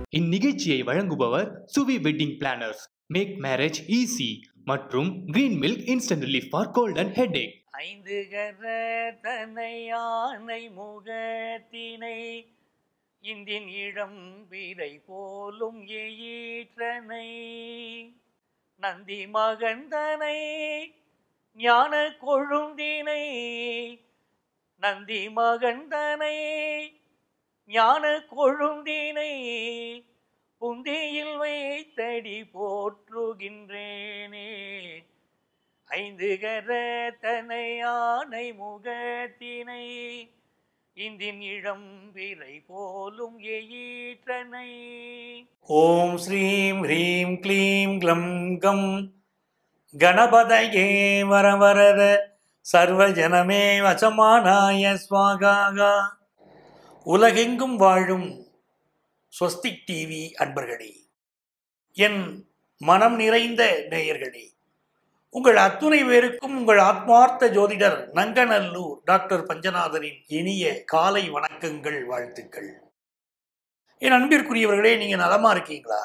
இந்நிகழ்ச்சியை வழங்குபவர் Suvi wedding planners make marriage easy மற்றும் green milk instant relief for cold and headache ஐந்து கர தன்னை யானை முகத்தினை இந்தின் இளம் விரை போலும் எயிற்றனை நந்தி மகந்தனை ஞான கொழுந்தினை நந்தி மகந்தனை ஞான கொழுந்தினை புந்தியில் வைத்தடி போற்றுகின்றேனே ஐந்து கரத்தனை யானை முகத்தினை இந்தின் இளம் விரை போலும் எயிற்றனை ஓம் ஸ்ரீம் ஹ்ரீம் க்ளீம் க்ளம் கம் கணபதயே வரவரத சர்வஜனமே வசமானாய ஸ்வாகாகா உலகெங்கும் வாழும் ஸ்வஸ்திக் டிவி அன்பர்களே என் மனம் நிறைந்த நேயர்களே உங்கள் அத்துணை பேருக்கும் உங்கள் ஆத்மார்த்த ஜோதிடர் நங்கநல்லூர் டாக்டர் பஞ்சநாதனின் இனிய காலை வணக்கங்கள் வாழ்த்துக்கள் என் அன்பிற்குரியவர்களே நீங்க நலமா இருக்கீங்களா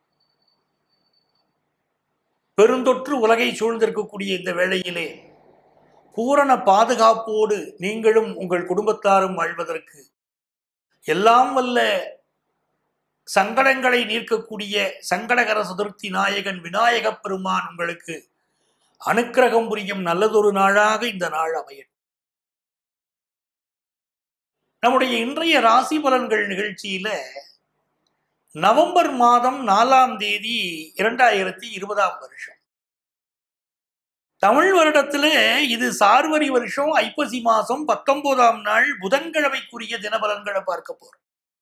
பெருந்தொற்று உலகை சூழ்ந்திருக்கக்கூடிய இந்த வேளையிலே பூரண பாதுகாப்போடு நீங்களும் உங்கள் குடும்பத்தாரும் வாழ்வதற்கு எல்லாம் வல்ல சங்கடங்களை நீர்க்கக்கூடிய சங்கடகர சதுர்த்தி நாயகன் விநாயகப் பெருமான் உங்களுக்கு அனுக்கிரகம் புரியும் நல்லதொரு நாளாக இந்த நாள் அமையும் நம்முடைய இன்றைய ராசி பலன்கள் நிகழ்ச்சியில நவம்பர் மாதம் நாலாம் தேதி இரண்டாயிரத்தி இருபதாம் வருஷம் தமிழ் வருடத்துல இது சார்வரி வருஷம் ஐப்பசி மாசம் பத்தொன்பதாம் நாள் புதன்கிழமைக்குரிய தினபலன்களை பார்க்க போறோம்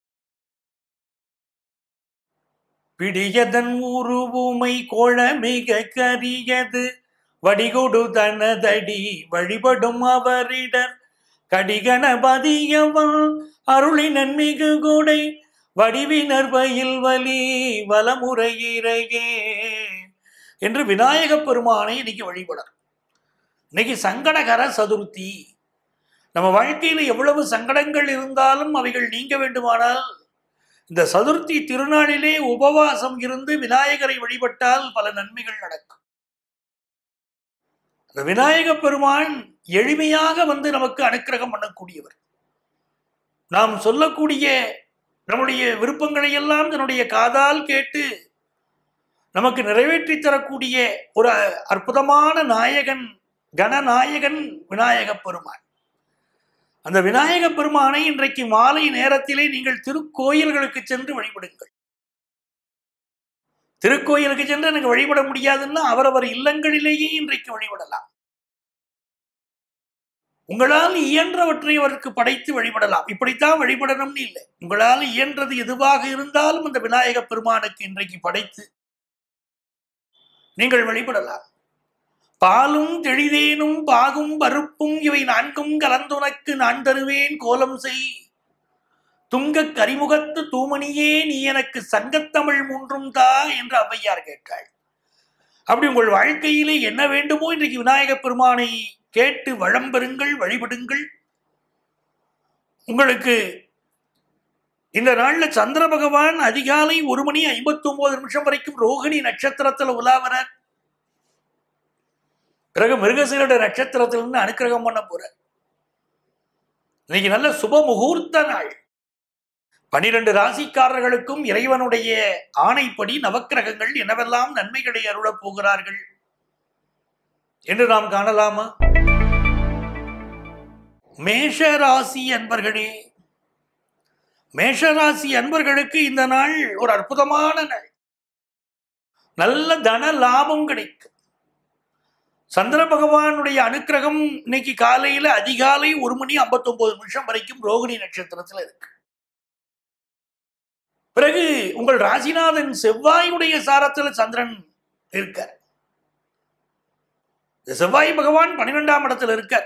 பிடியதன் உருவுமை கோழமிக கரியது வடிகொடு தனதடி வழிபடும் அவரிடர் கடிகணபதியவன் அருளினன் மிகு கொடை வடிவினர் பயில் வலி வலமுறையிறையே என்று விநாயகப் பெருமானை இன்னைக்கு வழிபடர் இன்னைக்கு சங்கடகர சதுர்த்தி நம்ம வாழ்க்கையில எவ்வளவு சங்கடங்கள் இருந்தாலும் அவைகள் நீங்க வேண்டுமானால் இந்த சதுர்த்தி திருநாளிலே உபவாசம் இருந்து விநாயகரை வழிபட்டால் பல நன்மைகள் நடக்கும் அந்த விநாயக பெருமான் எளிமையாக வந்து நமக்கு அனுக்கிரகம் பண்ணக்கூடியவர் நாம் சொல்லக்கூடிய நம்முடைய விருப்பங்களை எல்லாம் தன்னுடைய காதால் கேட்டு நமக்கு நிறைவேற்றி தரக்கூடிய ஒரு அற்புதமான நாயகன் கணநாயகன் விநாயக பெருமான் அந்த விநாயக பெருமானை இன்றைக்கு மாலை நேரத்திலே நீங்கள் திருக்கோயில்களுக்கு சென்று வழிபடுங்கள் திருக்கோயிலுக்கு சென்று எனக்கு வழிபட முடியாதுன்னா அவரவர் இல்லங்களிலேயே இன்றைக்கு வழிபடலாம் உங்களால் இயன்றவற்றை அவருக்கு படைத்து வழிபடலாம் இப்படித்தான் வழிபடணும்னு இல்லை உங்களால் இயன்றது எதுவாக இருந்தாலும் அந்த விநாயக பெருமானுக்கு இன்றைக்கு படைத்து நீங்கள் வழிபடலாம் பாலும் தெளிதேனும் பாகும் பருப்பும் இவை நான்கும் கலந்துனக்கு நான் தருவேன் கோலம் செய் துங்க கரிமுகத்து தூமணியே நீ எனக்கு சங்கத்தமிழ் மூன்றும் தா என்று ஔவையார் கேட்டாள் அப்படி உங்கள் வாழ்க்கையிலே என்ன வேண்டுமோ இன்றைக்கு விநாயக பெருமானை கேட்டு வளம் பெறுங்கள் வழிபடுங்கள் உங்களுக்கு இந்த நாள்ல சந்திர பகவான் அதிகாலை ஒரு மணி ஐம்பத்தி ஒன்பது நிமிஷம் வரைக்கும் ரோகிணி நட்சத்திரத்துல உலாவரார் பிறகு மிருகசீரட நட்சத்திரத்திலிருந்து அனுக்கிரகம் பண்ண போற இன்னைக்கு நல்ல சுப முகூர்த்த நாள் பனிரெண்டு ராசிக்காரர்களுக்கும் இறைவனுடைய ஆணைப்படி நவக்கிரகங்கள் என்னவெல்லாம் நன்மைகளை அருளப் போகிறார்கள் என்று நாம் காணலாமா மேஷ ராசி அன்பர்களே மேஷராசி அன்பர்களுக்கு இந்த நாள் ஒரு அற்புதமான நாள் நல்ல தன லாபம் கிடைக்கும் சந்திர பகவானுடைய அனுக்கிரகம் இன்னைக்கு காலையில அதிகாலை ஒரு மணி ஐம்பத்தி ஒன்பது நிமிஷம் வரைக்கும் ரோகிணி நட்சத்திரத்துல இருக்கு பிறகு உங்கள் ராசிநாதன் செவ்வாயுடைய சாரத்துல சந்திரன் இருக்கார் இந்த செவ்வாய் பகவான் பன்னிரெண்டாம் இடத்துல இருக்கார்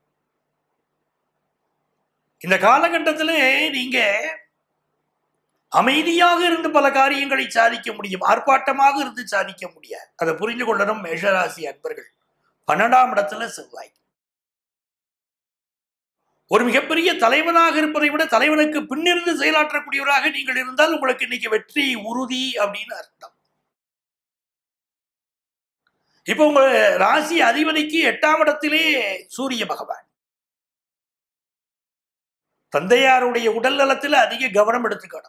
இந்த காலகட்டத்தில் நீங்க அமைதியாக இருந்து பல காரியங்களை சாதிக்க முடியும் ஆர்ப்பாட்டமாக இருந்து சாதிக்க முடியாது அதை புரிந்து கொள்ளணும் மேஷராசி அன்பர்கள் பன்னெண்டாம் இடத்துல செவ்வாய் ஒரு மிகப்பெரிய தலைவனாக இருப்பதை விட தலைவனுக்கு பின்னிருந்து செயலாற்றக்கூடியவராக நீங்கள் இருந்தால் உங்களுக்கு இன்னைக்கு வெற்றி உறுதி அப்படின்னு அர்த்தம் இப்போ உங்க ராசி அதிபதிக்கு எட்டாம் இடத்திலே சூரிய பகவான் தந்தையாருடைய உடல் நலத்தில் அதிக கவனம் எடுத்துக்கணும்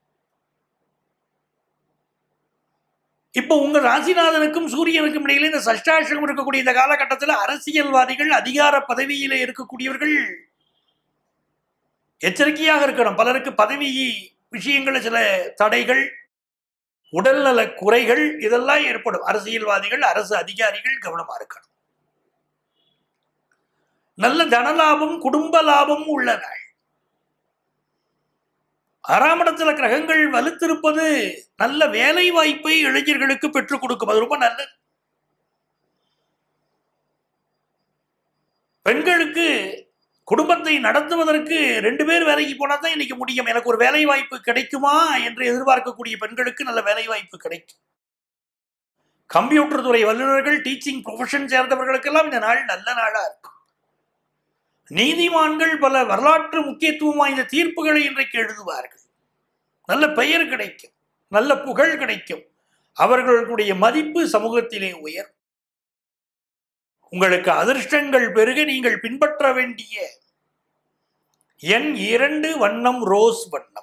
இப்போ உங்க ராசிநாதனுக்கும் சூரியனுக்கும் இடையில இந்த சஷ்டாஷ்டம் இருக்கக்கூடிய இந்த காலகட்டத்தில் அரசியல்வாதிகள் அதிகார பதவியில இருக்கக்கூடியவர்கள் எச்சரிக்கையாக இருக்கணும் பலருக்கு பதவி விஷயங்கள சில தடைகள் உடல்நல குறைகள் இதெல்லாம் ஏற்படும் அரசியல்வாதிகள் அரசு அதிகாரிகள் கவனமா இருக்கணும் நல்ல தனலாபம் குடும்ப லாபம் உள்ள நாள் ஆறாம் இடத்துல கிரகங்கள் வலுத்திருப்பது நல்ல வேலை வாய்ப்பை இளைஞர்களுக்கு பெற்றுக் கொடுக்கும் அது ரொம்ப நல்லது பெண்களுக்கு குடும்பத்தை நடத்துவதற்கு ரெண்டு பேர் வேலைக்கு போனா தான் இன்னைக்கு முடியும் எனக்கு ஒரு வேலை வாய்ப்பு கிடைக்குமா என்று எதிர்பார்க்கக்கூடிய பெண்களுக்கு நல்ல வேலை வாய்ப்பு கிடைக்கும் கம்ப்யூட்டர் துறை வல்லுநர்கள் டீச்சிங் ப்ரொஃபஷன் சேர்ந்தவர்களுக்கெல்லாம் இந்த நாள் நல்ல நாளா இருக்கும் நீதிமான்கள் பல வரலாற்று முக்கியத்துவம் வாய்ந்த தீர்ப்புகளை இன்றைக்கு எழுதுவார்கள் நல்ல பெயர் கிடைக்கும் நல்ல புகழ் கிடைக்கும் அவர்களுடைய மதிப்பு சமூகத்திலே உயர் உங்களுக்கு அதிர்ஷ்டங்கள் பெருக நீங்கள் பின்பற்ற வேண்டிய எண் இரண்டு வண்ணம் ரோஸ் வண்ணம்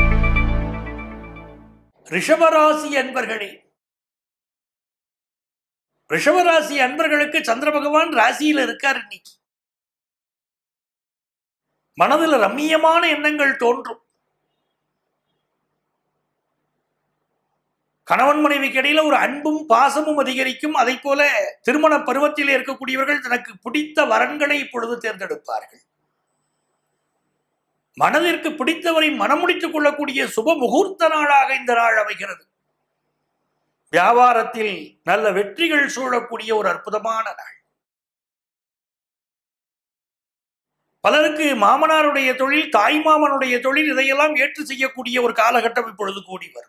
ரிஷபராசி அன்பர்களே ரிஷபராசி அன்பர்களுக்கு சந்திர பகவான் ராசியில் இருக்கார் இன்னைக்கு மனதில் ரம்மியமான எண்ணங்கள் தோன்றும் கணவன் மனைவிக்கு இடையில ஒரு அன்பும் பாசமும் அதிகரிக்கும் அதை போல திருமண பருவத்தில் இருக்கக்கூடியவர்கள் தனக்கு பிடித்த வரன்களை இப்பொழுது தேர்ந்தெடுப்பார்கள் மனதிற்கு பிடித்தவரை மனமுடித்துக் கொள்ளக்கூடிய சுப முகூர்த்த நாளாக இந்த நாள் அமைகிறது வியாபாரத்தில் நல்ல வெற்றிகள் சூழக்கூடிய ஒரு அற்புதமான நாள் பலருக்கு மாமனாருடைய தொழில் தாய்மாமனுடைய தொழில் இதையெல்லாம் ஏற்று செய்யக்கூடிய ஒரு காலகட்டம் இப்பொழுது கூடி வரும்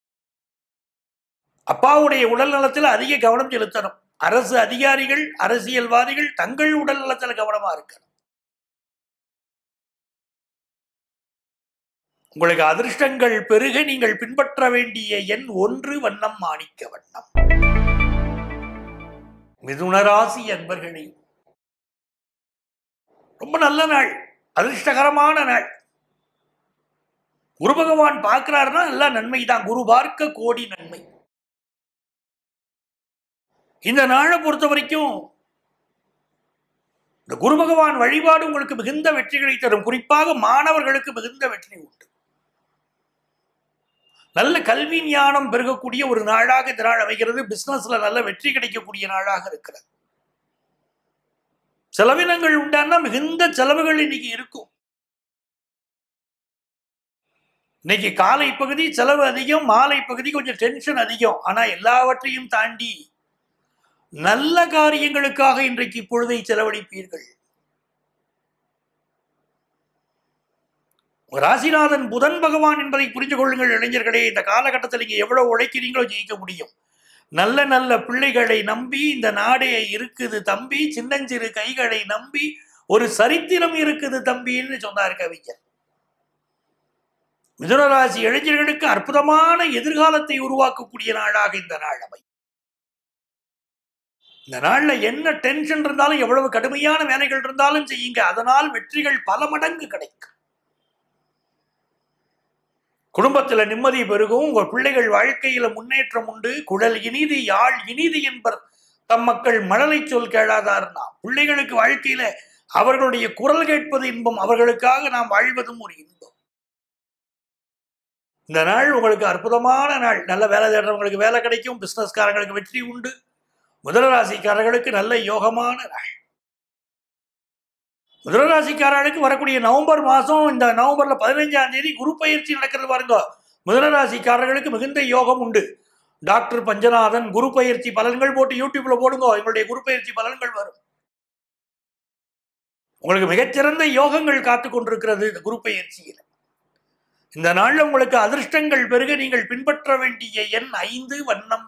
அப்பாவுடைய உடல் நலத்தில் அதிக கவனம் செலுத்தணும் அரசு அதிகாரிகள் அரசியல்வாதிகள் தங்கள் உடல் நலத்தில் கவனமா இருக்கணும் உங்களுக்கு அதிர்ஷ்டங்கள் பெருக நீங்கள் பின்பற்ற வேண்டிய எண் ஒன்று வண்ணம் மாணிக்க வண்ணம் மிதுனராசி அன்பர்களே ரொம்ப நல்ல நாள் அதிர்ஷ்டகரமான நாள் குரு பகவான் பார்க்கிறாருன்னா எல்லாம் நன்மை தான் குரு பார்க்க கோடி நன்மை இந்த நாளை பொறுத்த வரைக்கும் இந்த குரு பகவான் வழிபாடு உங்களுக்கு மிகுந்த வெற்றிகளை தரும் குறிப்பாக மாணவர்களுக்கு மிகுந்த வெற்றி உண்டு நல்ல கல்வி ஞானம் பெருகக்கூடிய ஒரு நாளாக இந்த நாள் அமைகிறது பிசினஸ்ல நல்ல வெற்றி கிடைக்கக்கூடிய நாளாக இருக்கிறது செலவினங்கள் உண்டானா மிகுந்த செலவுகள் இன்னைக்கு இருக்கும் இன்னைக்கு காலை பகுதி செலவு அதிகம் மாலை பகுதி கொஞ்சம் டென்ஷன் அதிகம் ஆனா எல்லாவற்றையும் தாண்டி நல்ல காரியங்களுக்காக இன்றைக்கு பொழுதை செலவழிப்பீர்கள் ராசிநாதன் புதன் பகவான் என்பதை புரிந்து கொள்ளுங்கள் இளைஞர்களே இந்த காலகட்டத்தில் நீங்க எவ்வளவு உழைக்கிறீங்களோ ஜெயிக்க முடியும் நல்ல நல்ல பிள்ளைகளை நம்பி இந்த நாடே இருக்குது தம்பி சின்னஞ்சிறு கைகளை நம்பி ஒரு சரித்திரம் இருக்குது தம்பின்னு சொன்னார் கவிஞர் மிதுனராசி இளைஞர்களுக்கு அற்புதமான எதிர்காலத்தை உருவாக்கக்கூடிய நாளாக இந்த நாள் அமை இந்த நாள்ல என்ன டென்ஷன் இருந்தாலும் எவ்வளவு கடுமையான வேலைகள் இருந்தாலும் செய்யுங்க அதனால் வெற்றிகள் பல மடங்கு கிடைக்கும் குடும்பத்துல நிம்மதி பெருகும் உங்க பிள்ளைகள் வாழ்க்கையில முன்னேற்றம் உண்டு குழல் இனிது யாழ் இனிது என்பர் தம் மக்கள் மழலை சொல் கேளாதார்னா பிள்ளைகளுக்கு வாழ்க்கையில அவர்களுடைய குரல் கேட்பது இன்பம் அவர்களுக்காக நாம் வாழ்வதும் ஒரு இன்பம் இந்த நாள் உங்களுக்கு அற்புதமான நாள் நல்ல வேலை தேடுறவங்களுக்கு வேலை கிடைக்கும் பிசினஸ்காரங்களுக்கு வெற்றி உண்டு முதலராசிக்காரர்களுக்கு நல்ல யோகமான நாள் முதலராசிக்காரர்களுக்கு வரக்கூடிய நவம்பர் மாதம் இந்த நவம்பர்ல பதினைஞ்சாம் தேதி குரு பயிற்சி நடக்கிறது பாருங்க முதலராசிக்காரர்களுக்கு மிகுந்த யோகம் உண்டு டாக்டர் பஞ்சநாதன் குரு பயிற்சி பலன்கள் போட்டு யூடியூப்ல போடுங்க எங்களுடைய குரு பயிற்சி பலன்கள் வரும் உங்களுக்கு மிகச்சிறந்த யோகங்கள் காத்து கொண்டிருக்கிறது இந்த குரு பயிற்சியில் இந்த நாள்ல உங்களுக்கு அதிர்ஷ்டங்கள் பெருக நீங்கள் பின்பற்ற வேண்டிய எண் ஐந்து வண்ணம்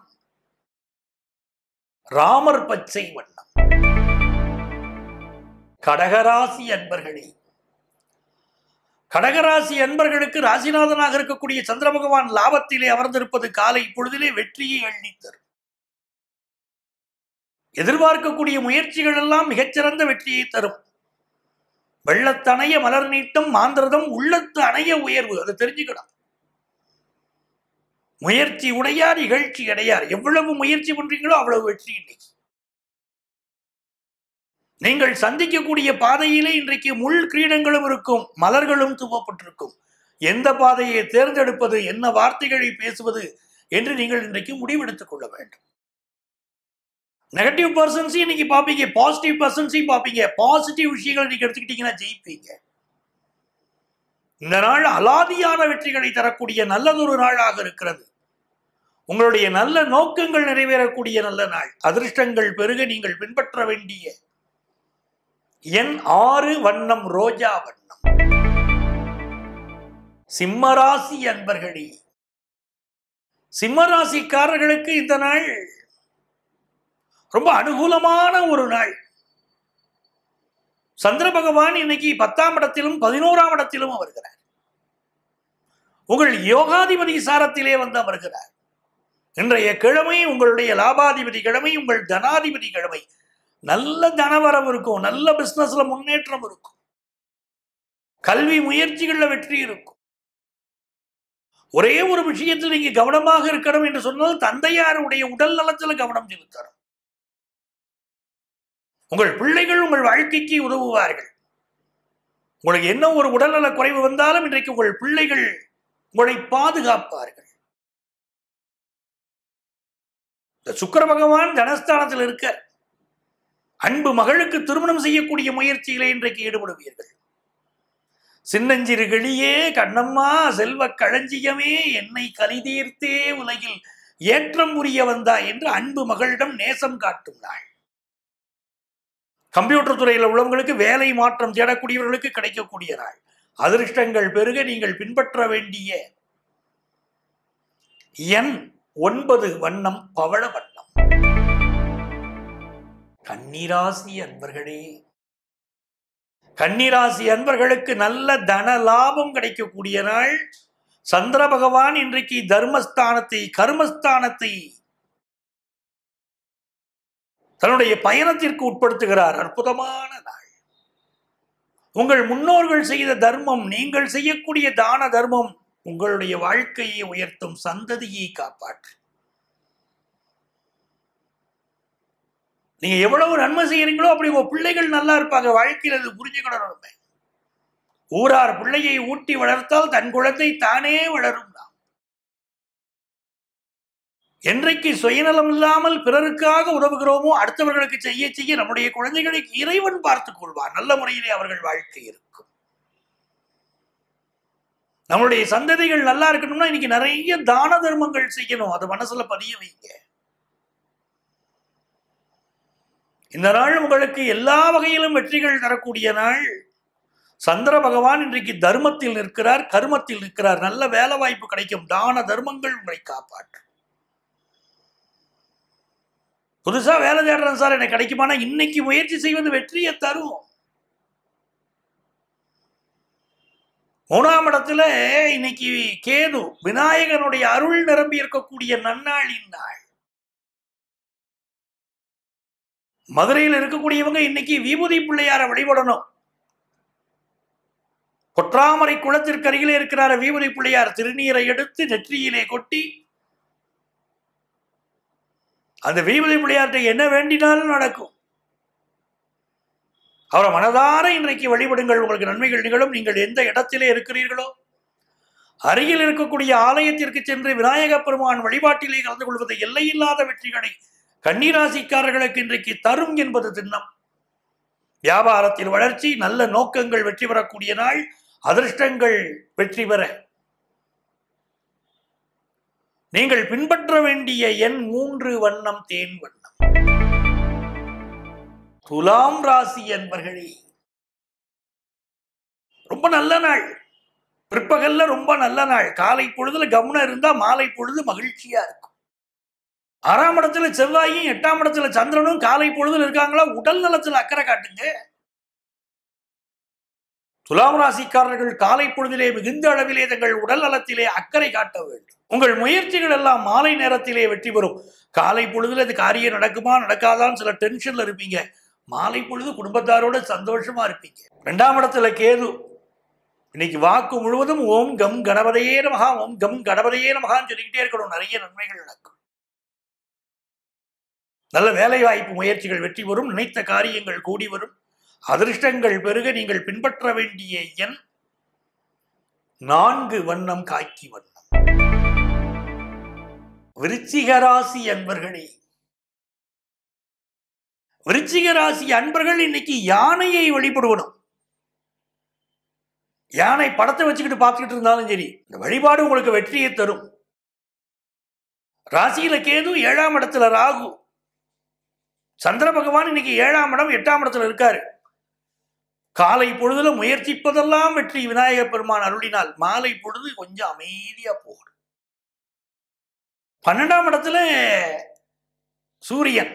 ராமர் பச்சை வண்ணம் கடகராசி அன்பர்களே கடகராசி அன்பர்களுக்கு ராசிநாதனாக இருக்கக்கூடிய சந்திர பகவான் லாபத்திலே அமர்ந்திருப்பது காலை பொழுதிலே வெற்றியை அள்ளித்தரும் எதிர்பார்க்கக்கூடிய முயற்சிகள் எல்லாம் மிகச்சிறந்த வெற்றியை தரும் வெள்ளத்தணைய மலர் நீட்டம் மாந்திரதம் உள்ளத்து அணைய உயர்வு அதை தெரிஞ்சுக்கணும் முயற்சி உடையார் இகழ்ச்சி அடையார் எவ்வளவு முயற்சி பண்றீங்களோ அவ்வளவு வெற்றி இன்னைக்கு நீங்கள் சந்திக்கக்கூடிய பாதையிலே இன்றைக்கு முள் கிரீடங்களும் இருக்கும் மலர்களும் துவப்பட்டிருக்கும் எந்த பாதையை தேர்ந்தெடுப்பது என்ன வார்த்தைகளை பேசுவது என்று நீங்கள் இன்றைக்கு முடிவெடுத்துக் கொள்ள வேண்டும் நெகட்டிவ் பர்சன்ஸையும் இன்னைக்கு பார்ப்பீங்க பாசிட்டிவ் பர்சன்ஸையும் பார்ப்பீங்க பாசிட்டிவ் விஷயங்கள் நீங்க எடுத்துக்கிட்டீங்கன்னா ஜெயிப்பீங்க இந்த நாள் அலாதியான வெற்றிகளை தரக்கூடிய நல்லதொரு நாளாக இருக்கிறது உங்களுடைய நல்ல நோக்கங்கள் நிறைவேறக்கூடிய நல்ல நாள் அதிர்ஷ்டங்கள் பெருக நீங்கள் பின்பற்ற வேண்டிய என் ஆறு வண்ணம் ரோஜா வண்ணம் சிம்மராசி அன்பர்களே சிம்மராசிக்காரர்களுக்கு இந்த நாள் ரொம்ப அனுகூலமான ஒரு நாள் சந்திர பகவான் இன்னைக்கு பத்தாம் இடத்திலும் பதினோராம் இடத்திலும் வருகிறார் உங்கள் யோகாதிபதி சாரத்திலே வந்து அமர்கிறார் இன்றைய கிழமை உங்களுடைய லாபாதிபதி கிழமை உங்கள் தனாதிபதி கிழமை நல்ல தனவரம் இருக்கும் நல்ல பிசினஸ்ல முன்னேற்றம் இருக்கும் கல்வி முயற்சிகள்ல வெற்றி இருக்கும் ஒரே ஒரு விஷயத்தில் நீங்க கவனமாக இருக்கணும் என்று சொன்னால் தந்தையாருடைய உடல் நலத்துல கவனம் செலுத்தணும் உங்கள் பிள்ளைகள் உங்கள் வாழ்க்கைக்கு உதவுவார்கள் உங்களுக்கு என்ன ஒரு உடல்நல குறைவு வந்தாலும் இன்றைக்கு உங்கள் பிள்ளைகள் உங்களை பாதுகாப்பார்கள் இந்த சுக்கர பகவான் தனஸ்தானத்தில் இருக்க அன்பு மகளுக்கு திருமணம் செய்யக்கூடிய முயற்சிகளை இன்றைக்கு ஈடுபடுவீர்கள் சின்னஞ்சிறு கிளியே கண்ணம்மா செல்வ களஞ்சியமே என்னை கலிதீர்த்தே உலகில் ஏற்றம் புரிய வந்தா என்று அன்பு மகளிடம் நேசம் காட்டும் நாள் கம்ப்யூட்டர் துறையில் உள்ளவங்களுக்கு வேலை மாற்றம் தேடக்கூடியவர்களுக்கு கிடைக்கக்கூடிய நாள் அதிர்ஷ்டங்கள் பெருக நீங்கள் பின்பற்ற வேண்டிய எண் ஒன்பது வண்ணம் பவள வண்ணம் கன்னிராசி அன்பர்களே கன்னிராசி அன்பர்களுக்கு நல்ல தன லாபம் கிடைக்கக்கூடிய நாள் சந்திர பகவான் இன்றைக்கு தர்மஸ்தானத்தை கர்மஸ்தானத்தை தன்னுடைய பயணத்திற்கு உட்படுத்துகிறார் அற்புதமான நாள் உங்கள் முன்னோர்கள் செய்த தர்மம் நீங்கள் செய்யக்கூடிய தான தர்மம் உங்களுடைய வாழ்க்கையை உயர்த்தும் சந்ததியை காப்பாற்று நீங்க எவ்வளவு நன்மை செய்யறீங்களோ அப்படி உங்க பிள்ளைகள் நல்லா இருப்பாங்க வாழ்க்கையில் அது புரிஞ்சுக்கணும் நம்ம. ஊரார் பிள்ளையை ஊட்டி வளர்த்தால் தன் குழந்தை தானே வளரும் நாம் என்றைக்கு சுயநலம் இல்லாமல் பிறருக்காக உதவுகிறோமோ அடுத்தவர்களுக்கு செய்ய செய்ய நம்முடைய குழந்தைகளை இறைவன் பார்த்துக் கொள்வார் நல்ல முறையிலே அவர்கள் வாழ்க்கை இருக்கும் நம்மளுடைய சந்ததிகள் நல்லா இருக்கணும்னா இன்னைக்கு நிறைய தான தர்மங்கள் செய்யணும் அது மனசுல பதிய வைங்க இந்த நாள் உங்களுக்கு எல்லா வகையிலும் வெற்றிகள் தரக்கூடிய நாள் சந்திர பகவான் இன்றைக்கு தர்மத்தில் நிற்கிறார் கர்மத்தில் நிற்கிறார் நல்ல வேலை வாய்ப்பு கிடைக்கும் தான தர்மங்கள் உங்களை காப்பாற்றும் புதுசா வேலை தேடுறேன் சார் எனக்கு கிடைக்குமானா இன்னைக்கு முயற்சி செய்வது வெற்றியை தரும் மூணாம் இடத்துல இன்னைக்கு கேது விநாயகனுடைய அருள் நிரம்பி இருக்கக்கூடிய நன்னாளின் நாள் மதுரையில் இருக்கக்கூடியவங்க இன்னைக்கு விபூதி பிள்ளையார வழிபடணும் பொற்றாமரை குளத்திற்கு அருகிலே இருக்கிறார விபூதி பிள்ளையார் திருநீரை எடுத்து நெற்றியிலே கொட்டி அந்த விபூதி பிள்ளையார்ட்ட என்ன வேண்டினாலும் நடக்கும் அவரை மனதார இன்றைக்கு வழிபடுங்கள் உங்களுக்கு நன்மைகள் நிகழும் நீங்கள் எந்த இடத்திலே இருக்கிறீர்களோ அருகில் இருக்கக்கூடிய ஆலயத்திற்கு சென்று விநாயக பெருமான் வழிபாட்டிலே கலந்து கொள்வது எல்லையில்லாத வெற்றிகளை கன்னிராசிக்காரர்களுக்கு இன்றைக்கு தரும் என்பது திண்ணம் வியாபாரத்தில் வளர்ச்சி நல்ல நோக்கங்கள் வெற்றி பெறக்கூடிய நாள் அதிர்ஷ்டங்கள் வெற்றி பெற நீங்கள் பின்பற்ற வேண்டிய எண் மூன்று வண்ணம் தேன் வண்ணம் துலாம் ராசி என்பர்களே ரொம்ப நல்ல நாள் பிற்பகல்ல ரொம்ப நல்ல நாள் காலை பொழுதுல கவனம் இருந்தா மாலை பொழுது மகிழ்ச்சியா இருக்கும் ஆறாம் இடத்துல செவ்வாயும் எட்டாம் இடத்துல சந்திரனும் காலை பொழுதுல இருக்காங்களா உடல் நலத்துல அக்கறை காட்டுங்க துலாம் ராசிக்காரர்கள் காலை பொழுதிலே மிகுந்த அளவிலே தங்கள் உடல் நலத்திலே அக்கறை காட்ட வேண்டும் உங்கள் முயற்சிகள் எல்லாம் மாலை நேரத்திலே வெற்றி பெறும் காலை பொழுதுல இது காரியம் நடக்குமா நடக்காதான்னு சில டென்ஷன்ல இருப்பீங்க மாலை பொழுது குடும்பத்தாரோட சந்தோஷமா இருப்பீங்க ரெண்டாம் இடத்துல கேது இன்னைக்கு வாக்கு முழுவதும் ஓம் கம் கணபதையே நமகா ஓம் கம் கணபதையே நமகான்னு சொல்லிக்கிட்டே இருக்கணும் நிறைய நன்மைகள் நடக்கும் நல்ல வேலை வாய்ப்பு முயற்சிகள் வெற்றி பெறும் நினைத்த காரியங்கள் கூடி வரும் அதிர்ஷ்டங்கள் பெருக நீங்கள் பின்பற்ற வேண்டிய எண் நான்கு வண்ணம் காக்கி வண்ணம் விருச்சிக ராசி அன்பர்களே விருச்சிக ராசி அன்பர்கள் இன்னைக்கு யானையை வழிபடுவனும் யானை படத்தை வச்சுக்கிட்டு பார்த்துக்கிட்டு இருந்தாலும் சரி இந்த வழிபாடு உங்களுக்கு வெற்றியை தரும் ராசியில கேது ஏழாம் இடத்துல ராகு சந்திர பகவான் இன்னைக்கு ஏழாம் இடம் எட்டாம் இடத்துல இருக்காரு காலை பொழுதுல முயற்சிப்பதெல்லாம் வெற்றி விநாயக பெருமான் அருளினால் மாலை பொழுது கொஞ்சம் அமைதியா போகணும் பன்னெண்டாம் இடத்துல சூரியன்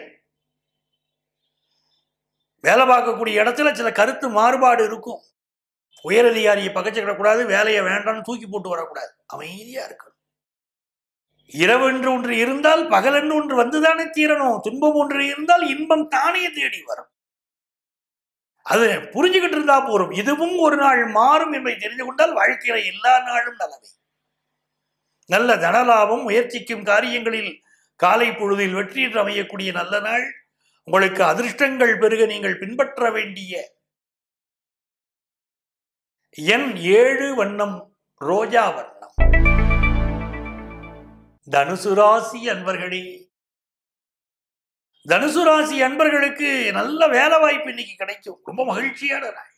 வேலை பார்க்கக்கூடிய இடத்துல சில கருத்து மாறுபாடு இருக்கும் உயரதிகாரியை பகச்சிக்கிடக்கூடாது வேலையை வேண்டாம்னு தூக்கி போட்டு வரக்கூடாது அமைதியா இருக்கணும் இரவென்று ஒன்று இருந்தால் பகலென்று ஒன்று வந்துதானே தீரணும் துன்பம் ஒன்று இருந்தால் இன்பம் தானே தேடி வரும் அது புரிஞ்சுக்கிட்டு இருந்தா போரும் இதுவும் ஒரு நாள் மாறும் என்பதை தெரிந்து கொண்டால் வாழ்க்கையில எல்லா நாளும் நலவை நல்ல தனலாபம் முயற்சிக்கும் காரியங்களில் காலை பொழுதில் வெற்றி என்று அமையக்கூடிய நல்ல நாள் உங்களுக்கு அதிர்ஷ்டங்கள் பெருக நீங்கள் பின்பற்ற வேண்டிய எண் ஏழு வண்ணம் ரோஜா வண்ணம் தனுசு ராசி அன்பர்களே தனுசு ராசி அன்பர்களுக்கு நல்ல வேலை வாய்ப்பு இன்னைக்கு கிடைக்கும் ரொம்ப மகிழ்ச்சியான நாள்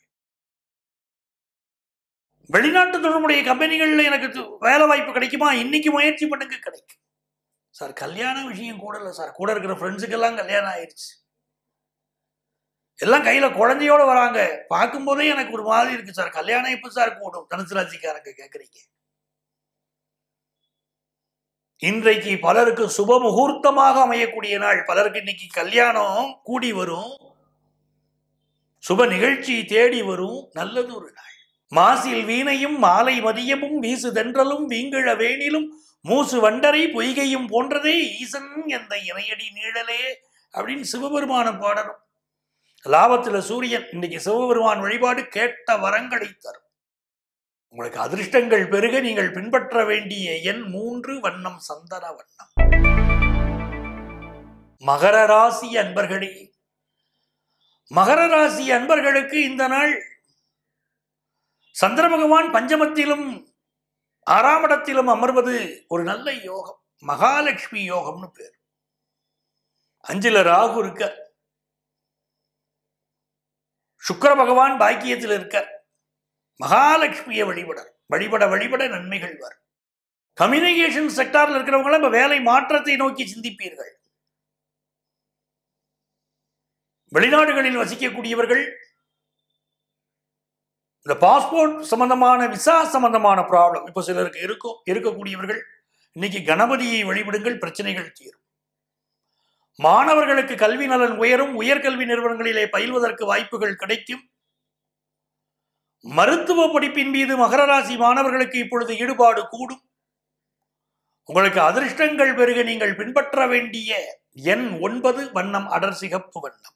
வெளிநாட்டு தொடர்புடைய கம்பெனிகள்ல எனக்கு து- வேலை வாய்ப்பு கிடைக்குமா இன்னைக்கு முயற்சி பண்ணுங்க கிடைக்கும் சார் கல்யாண விஷயம் கூட இல்லை சார் கூட இருக்கிற ஃப்ரெண்ட்ஸுக்கெல்லாம் கல்யாணம் ஆயிடுச்சு எல்லாம் கையில குழந்தையோட வராங்க பார்க்கும்போதே எனக்கு ஒரு மாதிரி இருக்கு சார் கல்யாணம் எப்ப சார் கூடும் தனுசு ராசிக்காரங்க கேட்குறீங்க இன்றைக்கு பலருக்கு சுப முகூர்த்தமாக அமையக்கூடிய நாள் பலருக்கு இன்னைக்கு கல்யாணம் கூடி வரும் சுப நிகழ்ச்சி தேடி வரும் நல்லது ஒரு நாள் மாசில் வீணையும் மாலை மதியமும் வீசு தென்றலும் வீங்கிழ வேணிலும் மூசு வண்டரை பொய்கையும் போன்றதே ஈசன் எந்த இணையடி நீழலே அப்படின்னு சிவபெருமான பாடணும் லாபத்துல சூரியன் இன்னைக்கு சிவபெருமான் வழிபாடு கேட்ட வரங்களை தரும் உங்களுக்கு அதிர்ஷ்டங்கள் பெருக நீங்கள் பின்பற்ற வேண்டிய எண் மூன்று வண்ணம் சந்தன வண்ணம் மகர ராசி அன்பர்களே மகர ராசி அன்பர்களுக்கு இந்த நாள் சந்திர பகவான் பஞ்சமத்திலும் ஆறாம் இடத்திலும் அமர்வது ஒரு நல்ல யோகம் மகாலட்சுமி யோகம்னு பேர் அஞ்சுல ராகு இருக்க சுக்கிர பகவான் பாக்கியத்தில் இருக்க மகாலட்சுமியை வழிபட வழிபட வழிபட நன்மைகள் வரும் கம்யூனிகேஷன் செக்டார்ல இருக்கிறவங்க இப்ப வேலை மாற்றத்தை நோக்கி சிந்திப்பீர்கள் வெளிநாடுகளில் வசிக்கக்கூடியவர்கள் இந்த பாஸ்போர்ட் சம்பந்தமான விசா சம்பந்தமான ப்ராப்ளம் இப்போ சிலருக்கு இருக்கும் இருக்கக்கூடியவர்கள் இன்னைக்கு கணபதியை வழிபடுங்கள் பிரச்சனைகள் தீரும் மாணவர்களுக்கு கல்வி நலன் உயரும் உயர்கல்வி நிறுவனங்களிலே பயில்வதற்கு வாய்ப்புகள் கிடைக்கும் மருத்துவ படிப்பின் மீது மகர ராசி மாணவர்களுக்கு இப்பொழுது ஈடுபாடு கூடும் உங்களுக்கு அதிர்ஷ்டங்கள் பெருக நீங்கள் பின்பற்ற வேண்டிய எண் ஒன்பது வண்ணம் அடர் சிகப்பு வண்ணம்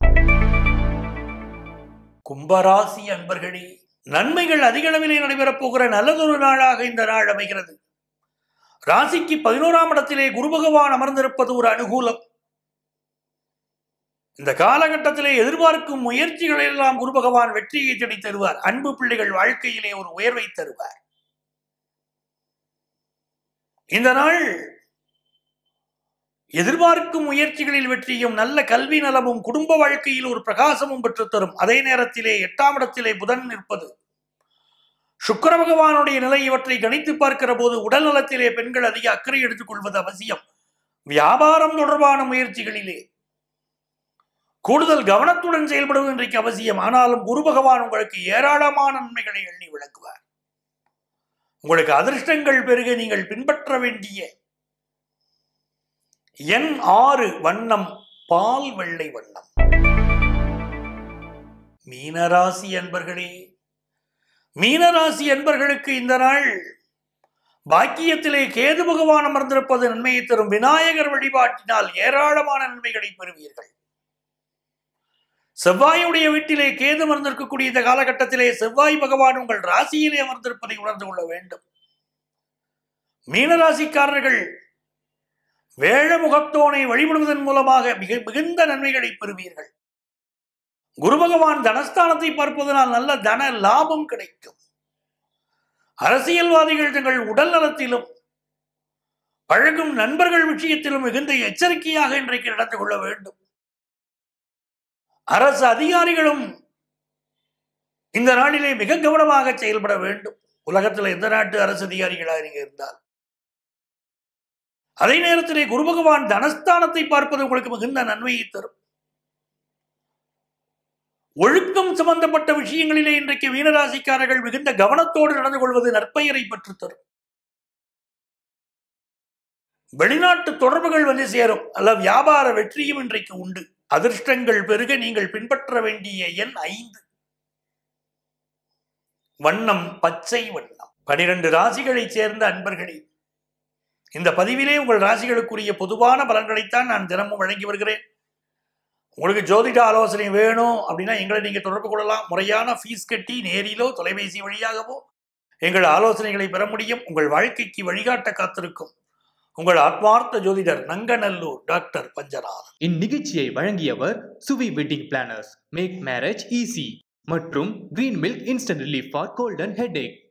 கும்பராசி அன்பர்களே நன்மைகள் அதிக அளவிலே நடைபெறப் போகிற நல்லதொரு நாளாக இந்த நாள் அமைகிறது ராசிக்கு பதினோராம் இடத்திலே குரு பகவான் அமர்ந்திருப்பது ஒரு அனுகூலம் இந்த காலகட்டத்திலே எதிர்பார்க்கும் முயற்சிகளை எல்லாம் குரு பகவான் வெற்றியை தேடி தருவார் அன்பு பிள்ளைகள் வாழ்க்கையிலே ஒரு உயர்வை தருவார் இந்த நாள் எதிர்பார்க்கும் முயற்சிகளில் வெற்றியும் நல்ல கல்வி நலமும் குடும்ப வாழ்க்கையில் ஒரு பிரகாசமும் பெற்றுத் தரும் அதே நேரத்திலே எட்டாம் இடத்திலே புதன் நிற்பது சுக்கிர பகவானுடைய நிலை இவற்றை கணித்து பார்க்கிற போது உடல் நலத்திலே பெண்கள் அதிக அக்கறை எடுத்துக் கொள்வது அவசியம் வியாபாரம் தொடர்பான முயற்சிகளிலே கூடுதல் கவனத்துடன் செயல்படுவது இன்றைக்கு அவசியம் ஆனாலும் குரு பகவான் உங்களுக்கு ஏராளமான நன்மைகளை எண்ணி விளக்குவார் உங்களுக்கு அதிர்ஷ்டங்கள் பெருக நீங்கள் பின்பற்ற வேண்டிய எண் ஆறு வண்ணம் பால் வெள்ளை வண்ணம் மீனராசி அன்பர்களே மீனராசி என்பர்களுக்கு இந்த நாள் பாக்கியத்திலே கேது பகவான் அமர்ந்திருப்பது நன்மையை தரும் விநாயகர் வழிபாட்டினால் ஏராளமான நன்மைகளை பெறுவீர்கள் செவ்வாயுடைய வீட்டிலே கேது அமர்ந்திருக்கக்கூடிய இந்த காலகட்டத்திலே செவ்வாய் பகவான் உங்கள் ராசியிலே அமர்ந்திருப்பதை உணர்ந்து கொள்ள வேண்டும் மீனராசிக்காரர்கள் வேழமுகத்தோனை வழிபடுவதன் மூலமாக மிக மிகுந்த நன்மைகளை பெறுவீர்கள் குரு பகவான் தனஸ்தானத்தை பார்ப்பதனால் நல்ல தன லாபம் கிடைக்கும் அரசியல்வாதிகள் தங்கள் உடல் நலத்திலும் பழகும் நண்பர்கள் விஷயத்திலும் மிகுந்த எச்சரிக்கையாக இன்றைக்கு நடந்து கொள்ள வேண்டும் அரசு அதிகாரிகளும் இந்த நாளிலே மிக கவனமாக செயல்பட வேண்டும் உலகத்தில் எந்த நாட்டு அரசு அதிகாரிகளாக நீங்க இருந்தால் அதே நேரத்திலே குரு பகவான் தனஸ்தானத்தை பார்ப்பது உங்களுக்கு மிகுந்த நன்மையை தரும் ஒழுக்கம் சம்பந்தப்பட்ட விஷயங்களிலே இன்றைக்கு மீனராசிக்காரர்கள் மிகுந்த கவனத்தோடு நடந்து கொள்வது நற்பெயரை பெற்றுத் தரும் வெளிநாட்டு தொடர்புகள் வந்து சேரும் அல்ல வியாபார வெற்றியும் இன்றைக்கு உண்டு அதிர்ஷ்டங்கள் பெருக நீங்கள் பின்பற்ற வேண்டிய எண் ஐந்து வண்ணம் பச்சை வண்ணம் பனிரெண்டு ராசிகளைச் சேர்ந்த அன்பர்களே இந்த பதிவிலே உங்கள் ராசிகளுக்குரிய பொதுவான பலன்களைத்தான் நான் தினமும் வழங்கி வருகிறேன் உங்களுக்கு ஜோதிட ஆலோசனை வேணும் அப்படின்னா எங்களை நீங்க தொடர்பு கொள்ளலாம் முறையான ஃபீஸ் கட்டி நேரிலோ தொலைபேசி வழியாகவோ எங்கள் ஆலோசனைகளை பெற முடியும் உங்கள் வாழ்க்கைக்கு வழிகாட்ட காத்திருக்கும் உங்கள் ஆத்மார்த்த ஜோதிடர் நங்கநல்லூர் டாக்டர் பஞ்சநாதன் இந்நிகழ்ச்சியை வழங்கியவர் Suvi wedding planners make marriage easy மற்றும் green milk instant relief for golden head